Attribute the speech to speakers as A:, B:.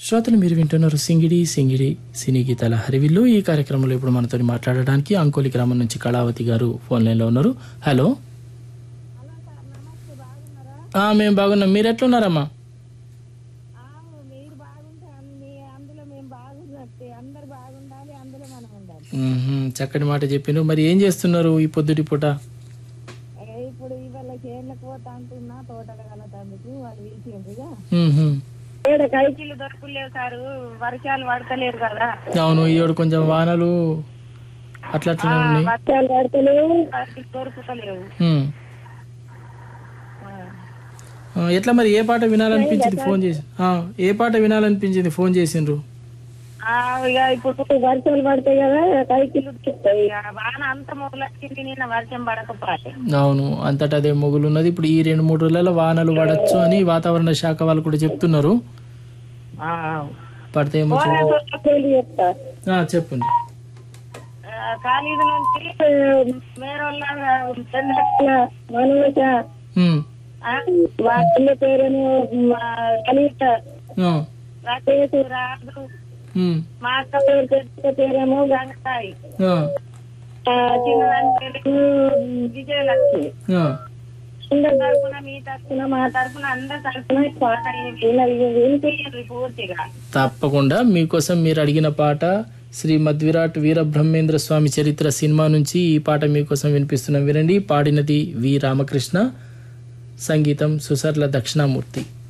A: శ్రోతలు మీరు వింటున్నారు సింగిడి సింగిడి సినీ గీతాల హరివిల్లు ఈ కార్యక్రమంలో ఇప్పుడు మనతో మాట్లాడడానికి అంకోలి గ్రామం నుంచి కళావతి గారు ఫోన్ లైన్లో ఉన్నారు హలో ఆ, మేము బాగున్నాం మీరు ఎట్లున్నారమ్మా
B: మీరు బాగుంటే అన్ని అందులో మేము బాగున్నట్టే అందరు బాగుండాలి అందులో మనం ఉండాలి
A: మ్మ్హ్మ్, చక్కటి మాట చెప్పిండ్రు మరి ఏం చేస్తున్నారు ఈ పొద్దుటి పూట
B: ఏ ఇప్పుడు ఇవాళ చేనులకు పోతా అంటున్నా తోటలు కలతందుకు వాళ్ళు పిలిచిండ్రుగా
A: మ్మ్హ్మ్.
B: ఏడ కైకిలు దొరకలేవు సారు వర్షాలు పడతలేరు కదా
A: అవును ఈయోడు కొంచెం వానలు అట్లా అట్లనే ఉన్నాయి
B: వర్షాలు పడతలేవు కైకిలు దొరుకుతలేవు
A: మ్మ్. ఆ, ఎట్లా మరి ఏ పాట వినాలనిపించింది ఫోన్ చేసి ఆ, ఏ పాట వినాలనిపించింది ఫోన్ చేసిండ్రు
B: ఆ, ఇక ఇప్పుడు వర్షాలు పడతాయి కదా కైకిలు దొరుకుతాయి ఇక వాన అంత మొదలొచ్చింది నిన్న వర్షం పడకపోతే
A: అవును అంతటా అదే మొగులు ఉన్నది ఇప్పుడు ఈ రెండు మూడు రోజులలో వానలు పడచ్చు అని వాతావరణ శాఖ వాళ్ళు కూడా చెప్తున్నారు పడితే ఏమో చూ-
B: చెప్తా
A: ఆ, చెప్పండి
B: కాలేజీ నుంచి వేరోళ్ళ చంద్రకళ మనోజ
A: ఉమ్,
B: వాళ్ళ పేరును కలిత
A: ఆ,
B: రాకేష్ రాజు
A: ఉమ్,
B: మా అక్క పేరు పెద్ద పేరేమో గంగాయి
A: ఆ,
B: చిన్నదాని పేరు విజయలక్ష్మి
A: ఆ.
B: అందరి తరఫున మీ తరఫున మా తరఫున అందరి తరఫున ఈ పాట వినిపించారు పూర్తిగా
A: తప్పకుండా మీకోసం మీరు అడిగిన పాట శ్రీ మధ్విరాట్ వీర బ్రహ్మేంద్ర స్వామి చరిత్ర సినిమా నుంచి ఈ పాట మీకోసం వినిపిస్తున్నాం వినండి పాడినది వి రామకృష్ణ సంగీతం సుసర్ల దక్షిణామూర్తి